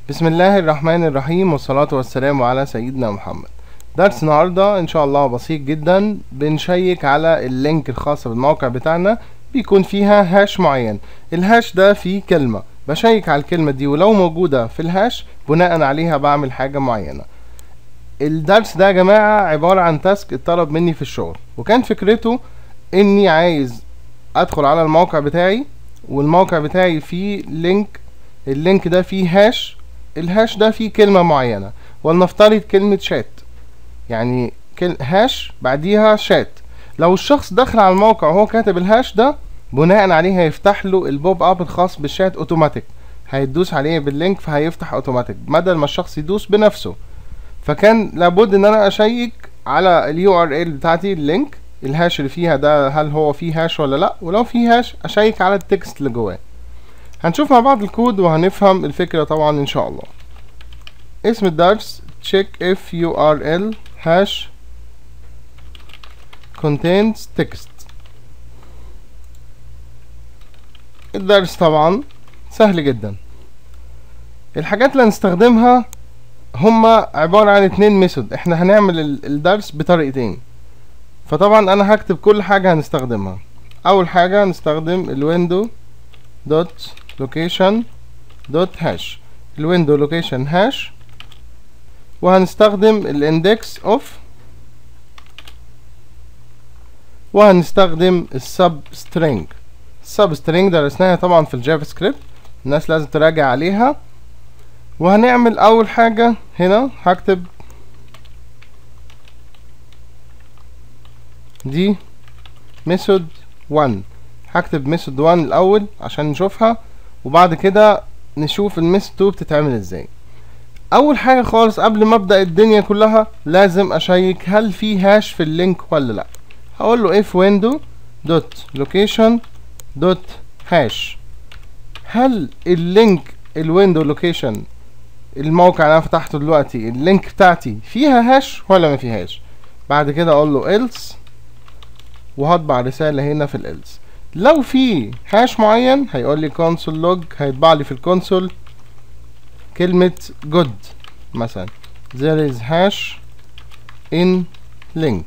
بسم الله الرحمن الرحيم والصلاة والسلام على سيدنا محمد درس النهاردة ان شاء الله بسيط جدا بنشيك على اللينك الخاص بالموقع بتاعنا بيكون فيها هاش معين الهاش ده فيه كلمة بشيك على الكلمة دي ولو موجودة في الهاش بناء عليها بعمل حاجة معينة الدرس ده يا جماعة عبارة عن تاسك اتطلب مني في الشغل وكان فكرته اني عايز ادخل على الموقع بتاعي والموقع بتاعي فيه لينك اللينك ده فيه هاش الهاش ده فيه كلمة معينة ولنفترض كلمة شات يعني كل هاش بعديها شات لو الشخص دخل على الموقع وهو كاتب الهاش ده بناء عليه هيفتح له البوب اب الخاص بالشات اوتوماتيك هيدوس عليه باللينك فهيفتح اوتوماتيك بدل ما الشخص يدوس بنفسه فكان لابد ان انا اشيك على اليو ار ال بتاعتي اللينك الهاش اللي فيها ده هل هو فيه هاش ولا لا ولو فيه هاش اشيك على التكست اللي جواه هنشوف مع بعض الكود وهنفهم الفكرة طبعا ان شاء الله اسم الدرس check if URL hash contains text الدرس طبعا سهل جدا الحاجات اللي هنستخدمها هما عبارة عن اتنين ميثود احنا هنعمل الدرس بطريقتين فطبعا انا هكتب كل حاجة هنستخدمها اول حاجة هنستخدم الويندو دوت لوكيشن دوت هاش الويندو لوكيشن هاش وهنستخدم الاندكس اوف وهنستخدم السب سترينج السب سترينج درسناها طبعا في الجافا سكريبت الناس لازم تراجع عليها وهنعمل اول حاجة هنا هكتب دي ميثود 1 هكتب ميثود 1 الاول عشان نشوفها وبعد كده نشوف الميثود 2 بتتعمل ازاي اول حاجة خالص قبل ما ابدأ الدنيا كلها لازم اشيك هل في هاش في اللينك ولا لا هقول له if window dot location dot hash هل اللينك الويندو لوكيشن الموقع اللي انا فتحته دلوقتي اللينك بتاعتي فيها هاش ولا ما فيهاش بعد كده اقول له else وهطبع رسالة هنا في الelse لو في هاش معين هيقول لي console log هيطبع لي في الكونسول كلمة good مثلا there is hash in link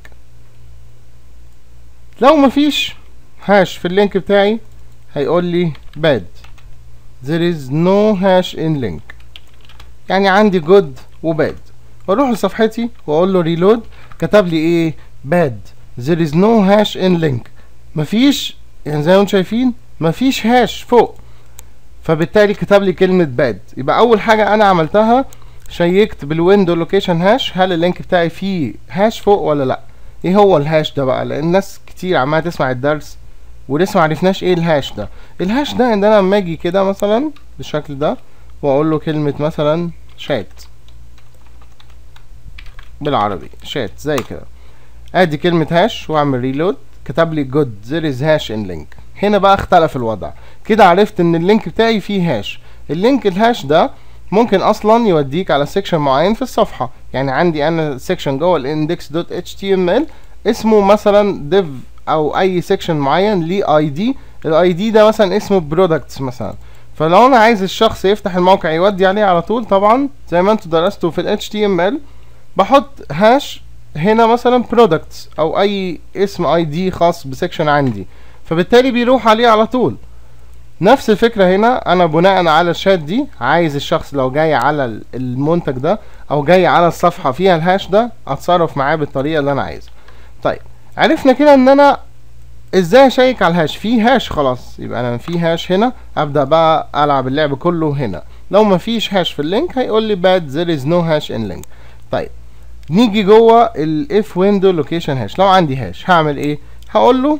لو مفيش هاش في اللينك بتاعي هيقول لي bad there is no hash in link يعني عندي good و bad واروح لصفحتي واقول له reload كتب لي ايه bad there is no hash in link مفيش يعني زي ما انتم شايفين مفيش هاش فوق فبالتالي كتب لي كلمة باد يبقى أول حاجة أنا عملتها شيكت بالويندو لوكيشن هاش هل اللينك بتاعي فيه هاش فوق ولا لأ ايه هو الهاش ده بقى لأن ناس كتير عمالة تسمع الدرس ولسه معرفناش ايه الهاش ده الهاش ده ان انا لما اجي كده مثلا بالشكل ده واقول له كلمة مثلا شات بالعربي شات زي كده ادي كلمة هاش واعمل ريلود كتب لي جود there is hash in link هنا بقى اختلف الوضع كده عرفت ان اللينك بتاعي فيه هاش اللينك الهاش ده ممكن اصلا يوديك على سيكشن معين في الصفحه يعني عندي انا سيكشن جوه الاندكس دوت اتش تي ام ال اسمه مثلا div او اي سيكشن معين ليه اي دي الاي دي ده مثلا اسمه برودكتس مثلا فلو انا عايز الشخص يفتح الموقع يودي عليه على طول طبعا زي ما انتوا درستوا في ال HTML بحط هاش هنا مثلا برودكتس او اي اسم اي دي خاص بسيكشن عندي فبالتالي بيروح عليه على طول نفس الفكرة هنا انا بناء على الشات دي عايز الشخص لو جاي على المنتج ده او جاي على الصفحة فيها الهاش ده اتصرف معاه بالطريقة اللي انا عايزها طيب عرفنا كده ان انا ازاي اشيك على الهاش في هاش خلاص يبقى انا في هاش هنا ابدا بقى العب اللعب كله هنا لو ما فيش هاش في اللينك هيقول لي bad there is no hash in link طيب نيجي جوه ال if window location hash لو عندي هاش هعمل ايه هقول له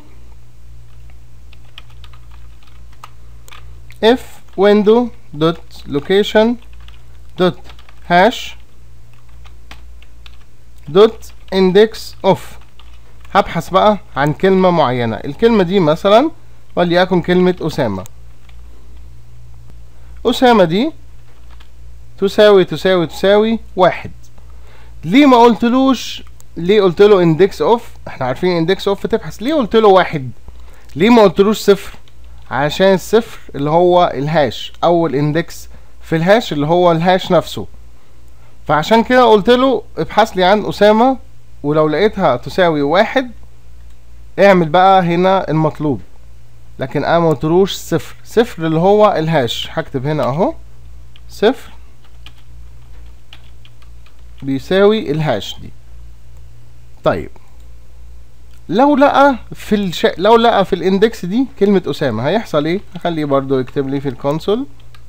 if window dot location dot hash dot index of هبحث بقى عن كلمة معينة الكلمة دي مثلا وليكن كلمة أسامة أسامة دي تساوي تساوي تساوي واحد ليه ما قلتلوش ليه قلت له اندكس اوف احنا عارفين اندكس اوف تبحث ليه قلت له واحد ليه ما قلتلوش صفر عشان الصفر اللي هو الهاش اول اندكس في الهاش اللي هو الهاش نفسه فعشان كده قلت له ابحث لي عن اسامة ولو لقيتها تساوي واحد اعمل بقى هنا المطلوب لكن انا ما قلتلوش صفر صفر اللي هو الهاش هكتب هنا اهو صفر بيساوي الهاش دي طيب لو لقى في الش... لو لقى في الاندكس دي كلمة أسامة هيحصل ايه؟ هخليه برضو يكتب لي في الكونسول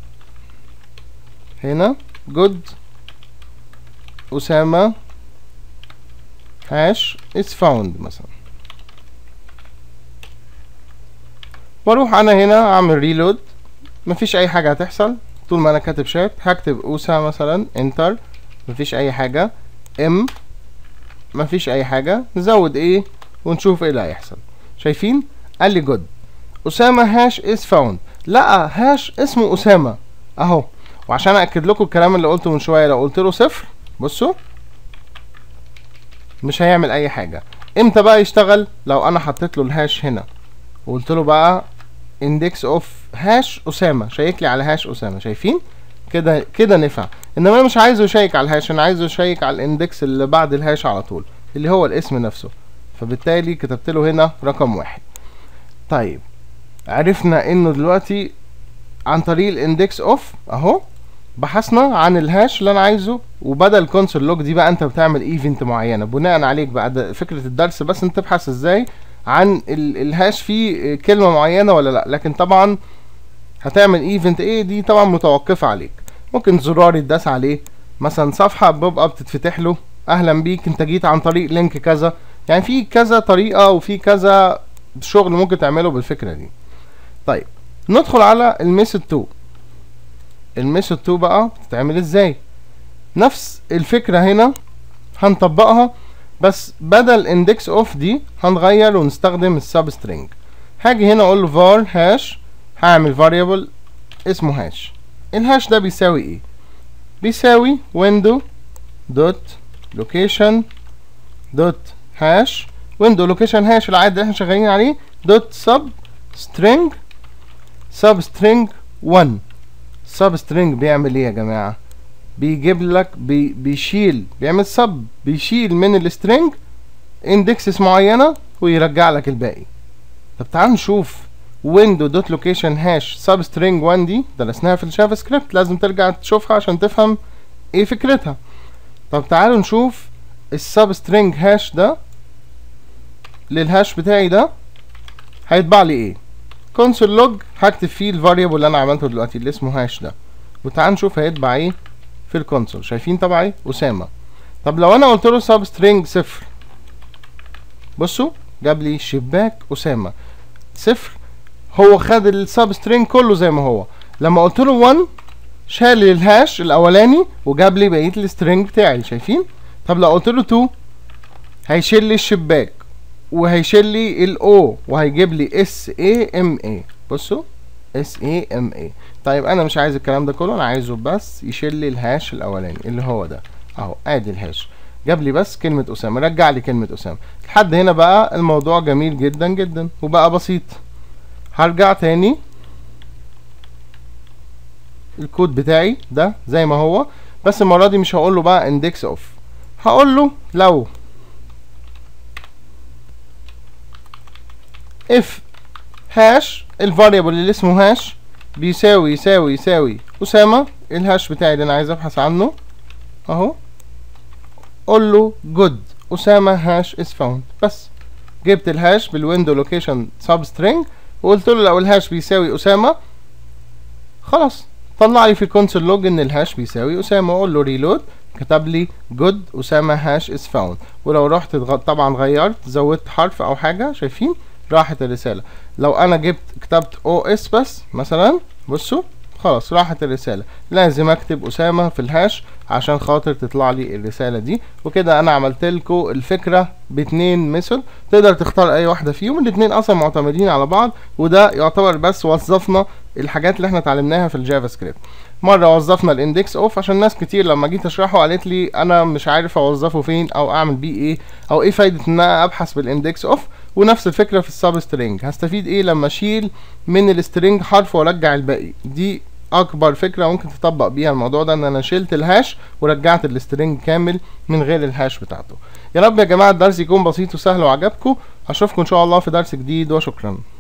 هنا جود أسامة هاش is found مثلا واروح انا هنا اعمل ريلود مفيش اي حاجة هتحصل طول ما انا كاتب شات هكتب اوسا مثلا انتر مفيش اي حاجة ام مفيش اي حاجة نزود ايه ونشوف ايه اللي هيحصل شايفين قال لي جود اسامة هاش is found لقى هاش اسمه اسامة اهو وعشان اكد لكم الكلام اللي قلته من شوية لو قلت له صفر بصوا مش هيعمل اي حاجة امتى بقى يشتغل لو انا حطيت له الهاش هنا وقلت له بقى اندكس اوف هاش اسامه شيك لي على هاش اسامه شايفين كده كده نفع انما انا مش عايزه يشيك على الهاش انا عايزه يشيك على الاندكس اللي بعد الهاش على طول اللي هو الاسم نفسه فبالتالي كتبت له هنا رقم واحد طيب عرفنا انه دلوقتي عن طريق الاندكس اوف اهو بحثنا عن الهاش اللي انا عايزه وبدل كونسول لوج دي بقى انت بتعمل ايفنت معينه بناء عليك بقى ده فكره الدرس بس انت تبحث ازاي عن ال الهاش فيه كلمه معينه ولا لا لكن طبعا هتعمل ايفنت ايه دي طبعا متوقفه عليك ممكن زرار يتداس عليه مثلا صفحه بوب اب تتفتح له اهلا بيك انت جيت عن طريق لينك كذا يعني في كذا طريقه وفي كذا شغل ممكن تعمله بالفكره دي طيب ندخل على الميثود 2 الميثود 2 بقى بتتعمل ازاي نفس الفكره هنا هنطبقها بس بدل index اوف دي هنغير ونستخدم السب سترينج هاجي هنا اقول له var هاش هعمل variable اسمه هاش الهاش ده بيساوي ايه بيساوي window دوت location دوت هاش window location هاش العادي اللي احنا شغالين عليه دوت sub string sub string 1 sub string بيعمل ايه يا جماعه بيجيب لك بي بيشيل بيعمل سب بيشيل من السترنج اندكسز معينه ويرجع لك الباقي طب تعال نشوف ويندو دوت لوكيشن هاش سب سترينج 1 دي درسناها في الجافا سكريبت لازم ترجع تشوفها عشان تفهم ايه فكرتها طب تعالوا نشوف السب سترينج هاش ده للهاش بتاعي ده هيطبع لي ايه كونسول لوج هكتب فيه الفاريبل اللي انا عملته دلوقتي اللي اسمه هاش ده وتعال نشوف هيطبع ايه في الكونسول شايفين طبعا ايه اسامه طب لو انا قلت له سب سترينج صفر بصوا جاب لي شباك اسامه صفر هو خد السب سترينج كله زي ما هو لما قلت له 1 شال الهاش الاولاني وجاب لي بقيه السترينج بتاعي شايفين طب لو قلت له 2 هيشيل لي الشباك وهيشيل لي الاو وهيجيب لي اس اي ام اي بصوا اس اي ام اي طيب انا مش عايز الكلام ده كله انا عايزه بس يشيل لي الهاش الاولاني اللي هو ده اهو ادي الهاش جاب لي بس كلمة أسامة رجع لي كلمة أسامة لحد هنا بقى الموضوع جميل جدا جدا وبقى بسيط هرجع تاني الكود بتاعي ده زي ما هو بس المرة دي مش هقول له بقى index اوف هقول له لو if هاش الفاريبل اللي اسمه هاش بيساوي يساوي يساوي أسامة الهاش بتاعي اللي أنا عايز أبحث عنه أهو قول له جود أسامة هاش is found بس جبت الهاش بالويندو لوكيشن سب سترينج وقلت له لو الهاش بيساوي أسامة خلاص طلع لي في الكونسول لوج إن الهاش بيساوي أسامة أقول له ريلود كتب لي جود أسامة هاش is found ولو رحت طبعا غيرت زودت حرف أو حاجة شايفين راحت الرسالة لو انا جبت كتبت او اس بس مثلا بصوا خلاص راحت الرسالة لازم اكتب اسامة في الهاش عشان خاطر تطلع لي الرسالة دي وكده انا عملت لكم الفكرة باتنين ميثود تقدر تختار اي واحدة فيهم الاتنين اصلا معتمدين على بعض وده يعتبر بس وظفنا الحاجات اللي احنا اتعلمناها في الجافا سكريبت مرة وظفنا الاندكس اوف عشان ناس كتير لما جيت اشرحه قالت لي انا مش عارف اوظفه فين او اعمل بيه ايه او ايه فايدة ان انا ابحث بالاندكس اوف ونفس الفكرة في السب سترينج هستفيد ايه لما اشيل من السترينج حرف وارجع الباقي دي اكبر فكره ممكن تطبق بيها الموضوع ده ان انا شلت الهاش ورجعت السترنج كامل من غير الهاش بتاعته يا رب يا جماعه الدرس يكون بسيط وسهل وعجبكم اشوفكم ان شاء الله في درس جديد وشكرا